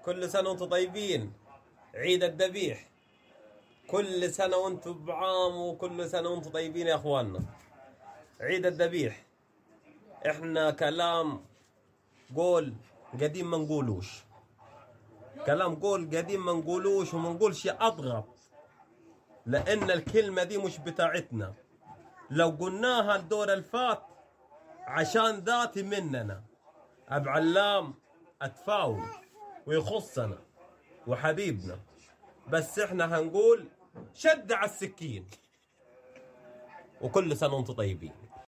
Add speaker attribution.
Speaker 1: كل سنة وانتم طيبين عيد الذبيح كل سنة وانتم بعام وكل سنة وانتم طيبين يا اخواننا عيد الذبيح احنا كلام قول قديم ما نقولوش كلام قول قديم ما نقولوش وما نقولش اضغط لان الكلمة دي مش بتاعتنا لو قلناها الدور الفات عشان ذاتي مننا ابو علام اتفاول ويخصنا وحبيبنا بس احنا هنقول شد على السكين وكل سنه وانتم طيبين